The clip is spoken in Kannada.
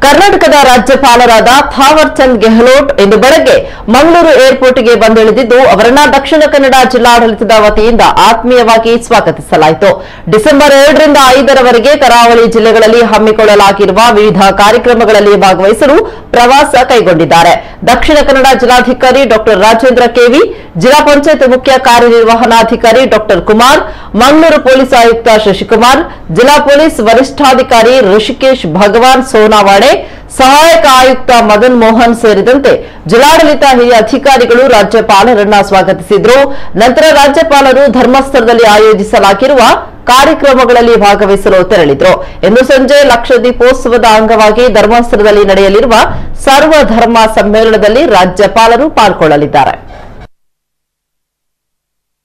ಕರ್ನಾಟಕದ ರಾಜ್ಯಪಾಲರಾದ ಥಾವರ್ ಚಂದ್ ಗೆಹ್ಲೋಟ್ ಇಂದು ಬೆಳಗ್ಗೆ ಮಂಗಳೂರು ಏರ್ಪೋರ್ಟ್ಗೆ ಬಂದಿಳಿದಿದ್ದು ಅವರನ್ನ ದಕ್ಷಿಣ ಕನ್ನಡ ಜಿಲ್ಲಾಡಳಿತದ ವತಿಯಿಂದ ಆತ್ಮೀಯವಾಗಿ ಸ್ವಾಗತಿಸಲಾಯಿತು ಡಿಸೆಂಬರ್ ಎರಡರಿಂದ ಐದರವರೆಗೆ ಕರಾವಳಿ ಜಿಲ್ಲೆಗಳಲ್ಲಿ ಹಮ್ಮಿಕೊಳ್ಳಲಾಗಿರುವ ವಿವಿಧ ಕಾರ್ಯಕ್ರಮಗಳಲ್ಲಿ ಭಾಗವಹಿಸಲು ಪ್ರವಾಸ ಕೈಗೊಂಡಿದ್ದಾರೆ ದಕ್ಷಿಣ ಕನ್ನಡ ಜಿಲ್ಲಾಧಿಕಾರಿ ಡಾ ರಾಜೇಂದ್ರ ಕೆವಿ ಜಿಲ್ಲಾ ಪಂಚಾಯತ್ ಮುಖ್ಯ ಕಾರ್ಯನಿರ್ವಹಣಾಧಿಕಾರಿ ಡಾ ಕುಮಾರ್ ಮಂಗಳೂರು ಪೊಲೀಸ್ ಆಯುಕ್ತ ಶಶಿಕುಮಾರ್ ಜಿಲ್ಲಾ ಪೊಲೀಸ್ ವರಿಷ್ಠಾಧಿಕಾರಿ ಋಷಿಕೇಶ್ ಭಗವಾನ್ ಸೋನಾವಾಡೆ ಸಹಾಯಕ ಆಯುಕ್ತ ಮದನ್ ಮೋಹನ್ ಸೇರಿದಂತೆ ಜಿಲ್ಲಾಡಳಿತ ಹಿರಿಯ ಅಧಿಕಾರಿಗಳು ರಾಜ್ಯಪಾಲರನ್ನ ಸ್ವಾಗತಿಸಿದ್ರು ನಂತರ ರಾಜ್ಯಪಾಲರು ಧರ್ಮಸ್ಥಳದಲ್ಲಿ ಆಯೋಜಿಸಲಾಗಿರುವ ಕಾರ್ಯಕ್ರಮಗಳಲ್ಲಿ ಭಾಗವಹಿಸಲು ತೆರಳಿದ್ರು ಇಂದು ಸಂಜೆ ಲಕ್ಷ ದೀಪೋತ್ಸವದ ಅಂಗವಾಗಿ ಧರ್ಮಸ್ಥಳದಲ್ಲಿ ನಡೆಯಲಿರುವ ಸರ್ವಧರ್ಮ ಸಮ್ಮೇಳನದಲ್ಲಿ ರಾಜ್ಯಪಾಲರು ಪಾಲ್ಗೊಳ್ಳಲಿದ್ದಾರೆ